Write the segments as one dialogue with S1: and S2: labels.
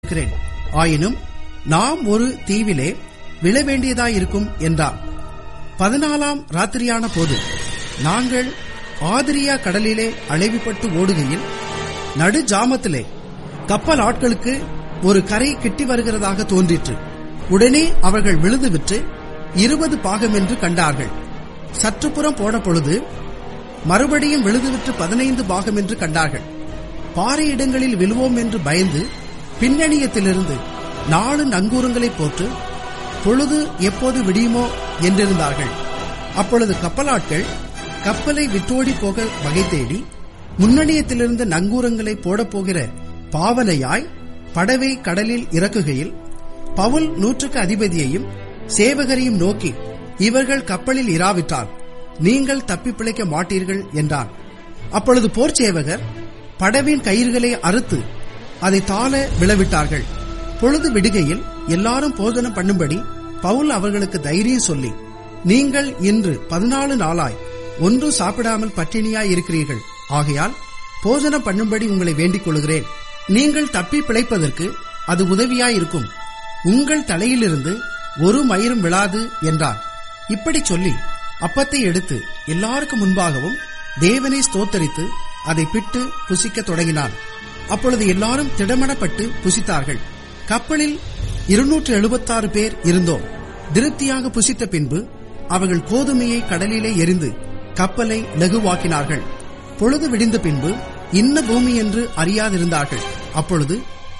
S1: இருக்கிறேன் ஆயினும் நாம் ஒரு தீவிலே விழ வேண்டியதாயிருக்கும் என்றார் பதினாலாம் ராத்திரியான போது நாங்கள் ஆதிரியா கடலிலே அழைவுபட்டு ஓடுகையில் நடு ஜாமத்திலே கப்பல் ஆட்களுக்கு ஒரு கரை கிட்டி வருகிறதாக தோன்றிற்று உடனே அவர்கள் விழுதுவிட்டு இருபது பாகம் என்று கண்டார்கள் சற்றுப்புறம் போன பொழுது மறுபடியும் விழுதுவிட்டு பதினைந்து பாகம் என்று கண்டார்கள் பாறை இடங்களில் விழுவோம் என்று பயந்து பின்னணியத்திலிருந்து நாலு நங்கூரங்களை போட்டு பொழுது எப்போது விடியுமோ என்றிருந்தார்கள் அப்பொழுது கப்பலாட்கள் கப்பலை விட்டோடி போக வகை தேடி முன்னணியத்திலிருந்து நங்கூரங்களை போடப் போகிற பாவனையாய் படவை கடலில் இறக்குகையில் பவுல் நூற்றுக்கு அதிபதியையும் சேவகரையும் நோக்கி இவர்கள் கப்பலில் இராவிட்டால் நீங்கள் தப்பி பிழைக்க மாட்டீர்கள் என்றான் அப்பொழுது போர் சேவகர் படவின் கயிறுகளை அறுத்து அதை தாழ விழவிட்டார்கள் பொழுது விடுகையில் எல்லாரும் போதனம் பண்ணும்படி பவுல் அவர்களுக்கு தைரியம் சொல்லி நீங்கள் இன்று பதினாலு நாளாய் ஒன்றும் சாப்பிடாமல் பட்டினியாய் இருக்கிறீர்கள் ஆகையால் போஜனம் பண்ணும்படி உங்களை வேண்டிக் கொள்கிறேன் நீங்கள் தப்பி பிழைப்பதற்கு அது உதவியாயிருக்கும் உங்கள் தலையிலிருந்து ஒரு மயிரும் விழாது என்றார் இப்படி சொல்லி அப்பத்தை எடுத்து எல்லாருக்கும் முன்பாகவும் தேவனை ஸ்தோத்தரித்து அதை பிட்டு புசிக்க தொடங்கினான் அப்பொழுது எல்லாரும் திடமனப்பட்டு புசித்தார்கள் கப்பலில் இருநூற்று எழுபத்தாறு பேர் இருந்தோம் திருப்தியாக புசித்த பின்பு அவர்கள் கோதுமையை கடலிலே எரிந்து கப்பலை லகுவாக்கினார்கள் பொழுது விடிந்த பின்பு இன்ன பூமி என்று அறியாதிருந்தார்கள் அப்பொழுது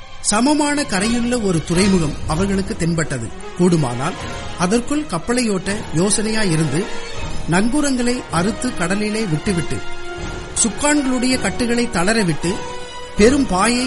S1: சமமான கரையுள்ள ஒரு துறைமுகம் அவர்களுக்கு தென்பட்டது கூடுமானால் அதற்குள் கப்பலையோட்ட யோசனையாயிருந்து நங்கூரங்களை அறுத்து கடலிலே விட்டுவிட்டு சுக்கான்களுடைய கட்டுகளை தளரவிட்டு பெரும் பாயை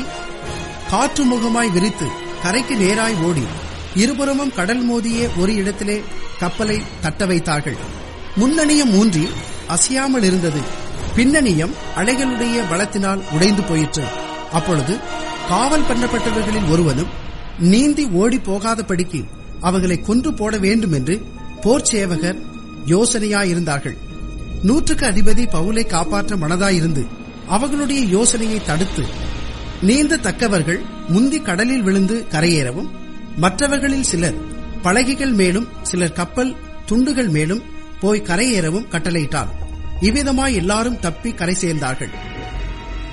S1: காற்று முகமாய் விரித்து கரைக்கு நேராய் ஓடி இருபுறமும் கடல் மோதிய ஒரு இடத்திலே கப்பலை தட்ட வைத்தார்கள் முன்னணியம் ஊன்றி அசையாமல் இருந்தது பின்னணியம் அலைகளுடைய பலத்தினால் உடைந்து போயிற்று அப்பொழுது காவல் பண்ணப்பட்டவர்களில் ஒருவனும் நீந்தி ஓடி போகாதபடிக்கு அவர்களை கொன்று போட வேண்டும் என்று போர் சேவகர் யோசனையாயிருந்தார்கள் நூற்றுக்கு அதிபதி பவுலை காப்பாற்ற மனதாயிருந்து அவர்களுடைய யோசனையை தடுத்து நீந்த தக்கவர்கள் முந்தி கடலில் விழுந்து கரையேறவும் மற்றவர்களில் சிலர் பலகைகள் மேலும் சிலர் கப்பல் துண்டுகள் மேலும் போய் கரையேறவும் கட்டளையிட்டார் இவ்விதமாய் எல்லாரும் தப்பி கரை சேர்ந்தார்கள்